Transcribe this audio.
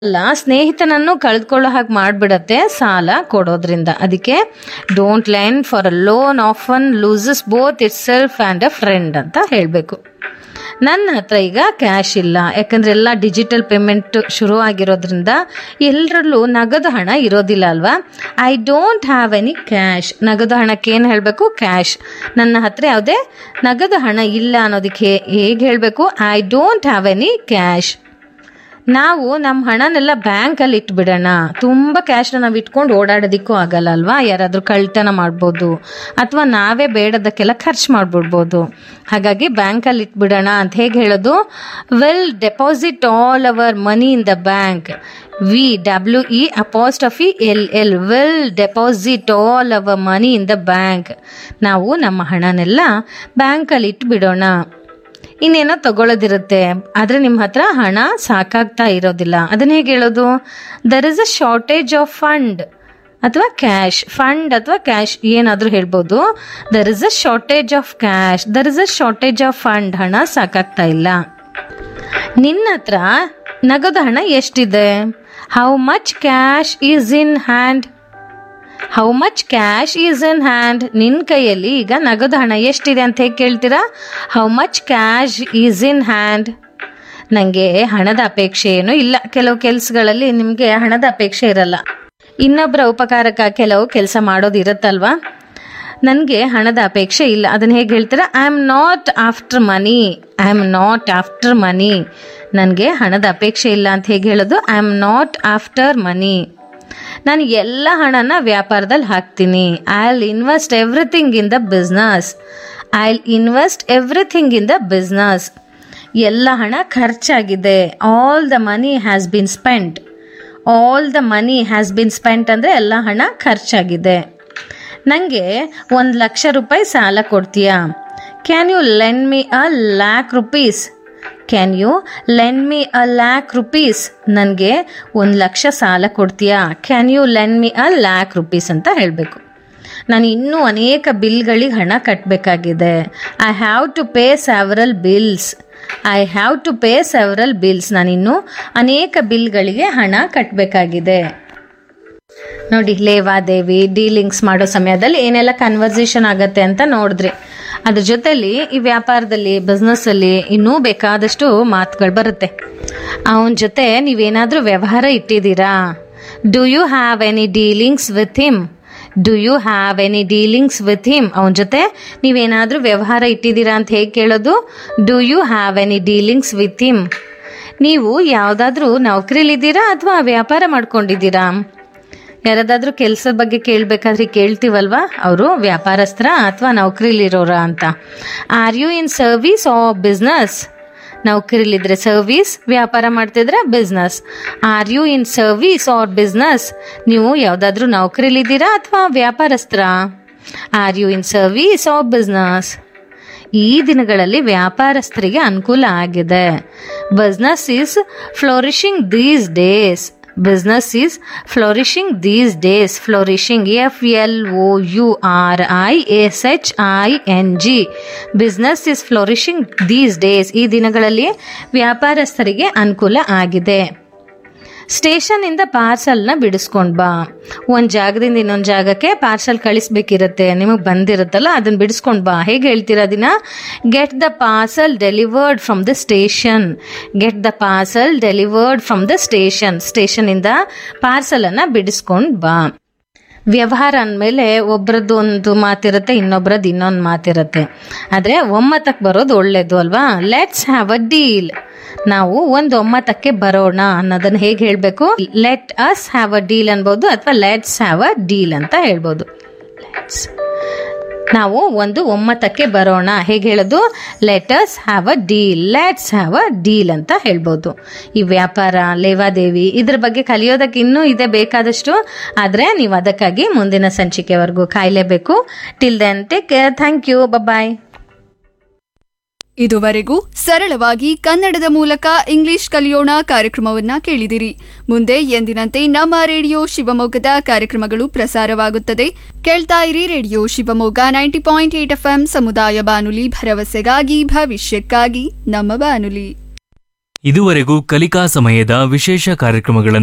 ಅಲ್ಲ ಸ್ನೇಹಿತನನ್ನು ಕಳೆದುಕೊಳ್ಳೋ ಹಾಗೆ ಮಾಡಿಬಿಡತ್ತೆ ಸಾಲ ಕೊಡೋದ್ರಿಂದ ಅದಕ್ಕೆ don't lend for a loan often loses both itself and a friend ಅಂತ ಹೇಳಬೇಕು ನನ್ನ ಹತ್ರ ಈಗ ಕ್ಯಾಶ್ ಇಲ್ಲ ಯಾಕಂದ್ರೆ ಎಲ್ಲ ಡಿಜಿಟಲ್ ಪೇಮೆಂಟ್ ಶುರು ಆಗಿರೋದ್ರಿಂದ ಎಲ್ಲರಲ್ಲೂ ನಗದು ಹಣ ಇರೋದಿಲ್ಲ ಅಲ್ವಾ I don't have any cash ನಗದು ಹಣಕ್ಕೆ ಏನು ಹೇಳಬೇಕು ಕ್ಯಾಶ್ ನನ್ನ ಹತ್ರ ಯಾವುದೇ ನಗದು ಹಣ ಇಲ್ಲ ಅನ್ನೋದಕ್ಕೆ ಹೇಗೆ ಹೇಳಬೇಕು I don't have any cash ನಾವು ನಮ್ಮ ಹಣನೆಲ್ಲ ಬ್ಯಾಂಕಲ್ಲಿ ಇಟ್ಬಿಡೋಣ ತುಂಬ ಕ್ಯಾಶ್ನ ನಾವು ಇಟ್ಕೊಂಡು ಓಡಾಡೋದಕ್ಕೂ ಆಗಲ್ಲ ಅಲ್ವಾ ಯಾರಾದರೂ ಕಳ್ತನ ಮಾಡ್ಬೋದು ಅಥವಾ ನಾವೇ ಬೇಡದಕ್ಕೆಲ್ಲ ಖರ್ಚು ಮಾಡಿಬಿಡ್ಬೋದು ಹಾಗಾಗಿ ಬ್ಯಾಂಕಲ್ಲಿ ಇಟ್ಬಿಡೋಣ ಅಂತ ಹೇಗೆ ಹೇಳೋದು we'll deposit all our money in the bank we W E apostrophe L L we'll deposit all our money in the bank ನಾವು ನಮ್ಮ ಹಣನೆಲ್ಲ ಬ್ಯಾಂಕಲ್ಲಿ ಇಟ್ಬಿಡೋಣ ಇನ್ನೇನೋ ತಗೊಳ್ಳೋದಿರುತ್ತೆ ಆದರೆ ನಿಮ್ಮ ಹತ್ರ ಹಣ ಸಾಕಾಗ್ತಾ ಇರೋದಿಲ್ಲ ಅದನ್ನ ಹೇಗೆ ಹೇಳೋದು there is a shortage of fund ಅಥವಾ ಕ್ಯಾಶ್ ಫಂಡ್ ಅಥವಾ ಕ್ಯಾಶ್ ಏನಾದರೂ ಹೇಳ್ಬೋದು there is a shortage of cash there is a shortage of fund ಹಣ ಸಾಕಾಗ್ತಾ ಇಲ್ಲ ನಿನ್ನ ಹತ್ರ ನಗದು ಹಣ ಎಷ್ಟಿದೆ how much cash is in hand how much cash is in hand ನಿನ್ನ ಕೈಯಲ್ಲಿ ಈಗ ನಗದು ಹಣ ಎಷ್ಟಿದೆ ಅಂತ ಹೇಗೆ ಕೇಳ್ತೀರಾ how much cash is in hand ನನಗೆ ಹಣದ ಅಪೇಕ್ಷೆ ಏನು ಇಲ್ಲ ಕೆಲವು ಕೆಲಸಗಳಲ್ಲಿ ನಿಮಗೆ ಹಣದ ಅಪೇಕ್ಷೆ ಇರಲ್ಲ ಇನ್ನೊಬ್ಬರ ಉಪಕಾರಕ್ಕೆ ಕೆಲವು ಕೆಲಸ ಮಾಡೋದು ಇರುತ್ತಲ್ವಾ ನನಗೆ ಹಣದ ಅಪೇಕ್ಷೆ ಇಲ್ಲ ಅದನ್ನು ಹೇಗೆ ಹೇಳ್ತೀರಾ I am not after money I am not after money ನನಗೆ ಹಣದ ಅಪೇಕ್ಷೆ ಇಲ್ಲ ಅಂತ ಹೇಗೆ ಹೇಳೋದು I am not after money ನಾನು ಎಲ್ಲ ಹಣನ ವ್ಯಾಪಾರದಲ್ಲಿ ಹಾಕ್ತೀನಿ I will invest everything in the business I will invest everything in the business ಎಲ್ಲ ಹಣ ಖರ್ಚಾಗಿದೆ all the money has been spent all the money has been spent ಅಂದರೆ ಎಲ್ಲ ಹಣ ಖರ್ಚಾಗಿದೆ ನನಗೆ ಒಂದು ಲಕ್ಷ ರೂಪಾಯಿ ಸಾಲ ಕೊಡ್ತೀಯಾ can you lend me a lakh rupees can you lend me a lakh rupees ನನಗೆ ಒಂದು ಲಕ್ಷ ಸಾಲ ಕೊಡ್ತೀಯಾ can you lend me a lakh rupees ಅಂತ ಹೇಳಬೇಕು ನಾನು ಇನ್ನೂ ಅನೇಕ ಬಿಲ್ಗಳಿಗೆ ಹಣ ಕಟ್ಟಬೇಕಾಗಿದೆ I have to pay several bills I have to pay several bills ನಾನಿನ್ನೂ ಅನೇಕ ಬಿಲ್ಗಳಿಗೆ ಹಣ ಕಟ್ಟಬೇಕಾಗಿದೆ ನೋಡಿ ಲೇವಾದೇವಿ ಡೀಲಿಂಗ್ಸ್ ಮಾಡೋ ಸಮಯದಲ್ಲಿ ಏನೆಲ್ಲ ಕನ್ವರ್ಸೇಷನ್ ಆಗತ್ತೆ ಅಂತ ನೋಡಿದ್ರಿ ಅದ್ರ ಜೊತೆಲಿ ಈ ವ್ಯಾಪಾರದಲ್ಲಿ ಬಿಸ್ನೆಸ್ಸಲ್ಲಿ ಇನ್ನೂ ಬೇಕಾದಷ್ಟು ಮಾತುಗಳು ಬರುತ್ತೆ ಅವನ ಜೊತೆ ನೀವೇನಾದರೂ ವ್ಯವಹಾರ ಇಟ್ಟಿದ್ದೀರಾ do you have any dealings with him do you have any dealings with him ಅವನ ಜೊತೆ ನೀವೇನಾದರೂ ವ್ಯವಹಾರ ಇಟ್ಟಿದ್ದೀರಾ ಅಂತ ಹೇಗೆ ಕೇಳೋದು do you have any dealings with him ನೀವು ಯಾವುದಾದ್ರೂ ನೌಕರಿಲಿದ್ದೀರಾ ಅಥವಾ ವ್ಯಾಪಾರ ಮಾಡ್ಕೊಂಡಿದ್ದೀರಾ ಯಾರದಾದ್ರೂ ಕೆಲಸದ ಬಗ್ಗೆ ಕೇಳಬೇಕಾದ್ರೆ ಕೇಳ್ತೀವಲ್ವಾ ಅವರು ವ್ಯಾಪಾರಸ್ಥರ ಅಥವಾ ನೌಕರಿಲಿರೋರ ಅಂತ are you in service or business ನೌಕರಿಲಿದ್ರೆ ಸರ್ವಿಸ್ ವ್ಯಾಪಾರ ಮಾಡ್ತಿದ್ರೆ business are you in service or business ನೀವು ಯಾವುದಾದ್ರೂ ನೌಕರಿಲಿದ್ದೀರಾ ಅಥವಾ ವ್ಯಾಪಾರಸ್ಥರ are you in service or business ಈ ದಿನಗಳಲ್ಲಿ ವ್ಯಾಪಾರಸ್ಥರಿಗೆ ಅನುಕೂಲ ಆಗಿದೆ business is flourishing these days business is flourishing these days flourishing f l o u r i s h i n g business is flourishing these days ಈ ದಿನಗಳಲ್ಲಿ ವ್ಯಾಪಾರಸ್ಥರಿಗೆ ಅನುಕೂಲ ಆಗಿದೆ ಸ್ಟೇಷನ್ ಇಂದ ಪಾರ್ಸಲ್ನ ಬಿಡಿಸ್ಕೊಂಡ್ ಬಾ ಒಂದು ಜಾಗದಿಂದ ಇನ್ನೊಂದು ಜಾಗಕ್ಕೆ ಪಾರ್ಸಲ್ ಕಳಿಸ್ಬೇಕಿರತ್ತೆ ನಿಮಗೆ ಬಂದಿರುತ್ತಲ್ಲ ಅದನ್ನ ಬಿಡಿಸ್ಕೊಂಡ್ ಬಾ ಹೇಗೆ ಹೇಳ್ತೀರಾ ಅದನ್ನ get the parcel delivered from the station get the parcel delivered from the station ಸ್ಟೇಷನಿಂದ ಪಾರ್ಸಲನ್ನು ಬಿಡಿಸ್ಕೊಂಡ್ ಬಾ ವ್ಯವಹಾರ ಅಂದಮೇಲೆ ಒಬ್ರದ್ದು ಒಂದು ಮಾತಿರುತ್ತೆ ಇನ್ನೊಬ್ರದ್ದು ಇನ್ನೊಂದು ಮಾತಿರುತ್ತೆ ಆದರೆ ಒಮ್ಮತಕ್ಕೆ ಬರೋದು ಒಳ್ಳೇದು ಅಲ್ವಾ ಲೆಟ್ಸ್ ಹ್ಯಾವ್ ಅ ಡೀಲ್ ನಾವು ಒಂದು ಒಮ್ಮತಕ್ಕೆ ಬರೋಣ ಅನ್ನೋದನ್ನ ಹೇಗೆ ಹೇಳಬೇಕು let us have a deal ಅನ್ಬೋದು ಅಥವಾ ಲೆಟ್ಸ್ ಹ್ಯಾವ್ ಅ ಡೀಲ್ ಅಂತ ಹೇಳ್ಬೋದು ಲೆಟ್ಸ್ ನಾವು ಒಂದು ಒಮ್ಮತಕ್ಕೆ ಬರೋಣ ಹೇಗೆ ಹೇಳೋದು let us have a deal let's have a deal ಅಂತ ಹೇಳ್ಬೋದು ಈ ವ್ಯಾಪಾರ ಲೇವಾದೇವಿ ಇದ್ರ ಬಗ್ಗೆ ಕಲಿಯೋದಕ್ಕೆ ಇನ್ನೂ ಇದೆ ಬೇಕಾದಷ್ಟು ಆದರೆ ನೀವು ಅದಕ್ಕಾಗಿ ಮುಂದಿನ ಸಂಚಿಕೆವರೆಗೂ ಕಾಯಲೇಬೇಕು till then take care thank you bye ಇದುವರೆಗೂ ಸರಳವಾಗಿ ಕನ್ನಡದ ಮೂಲಕ ಇಂಗ್ಲಿಷ್ ಕಲಿಯೋಣ ಕಾರ್ಯಕ್ರಮವನ್ನ ಕೇಳಿದಿರಿ ಮುಂದೆ ಎಂದಿನಂತೆ ನಮ್ಮ ರೇಡಿಯೋ ಶಿವಮೊಗ್ಗದ ಕಾರ್ಯಕ್ರಮಗಳು ಪ್ರಸಾರವಾಗುತ್ತದೆ ಕೇಳ್ತಾ ಇರಿ radio Shivamogga ninety point eight F ಸಮುದಾಯ ಬಾನುಲಿ ಭರವಸೆಗಾಗಿ ಭವಿಷ್ಯಕ್ಕಾಗಿ ನಮ್ಮ ಬಾನುಲಿ ಇದುವರೆಗೂ ಕಲಿಕಾ ಸಮಯದ ವಿಶೇಷ ಕಾರ್ಯಕ್ರಮಗಳನ್ನು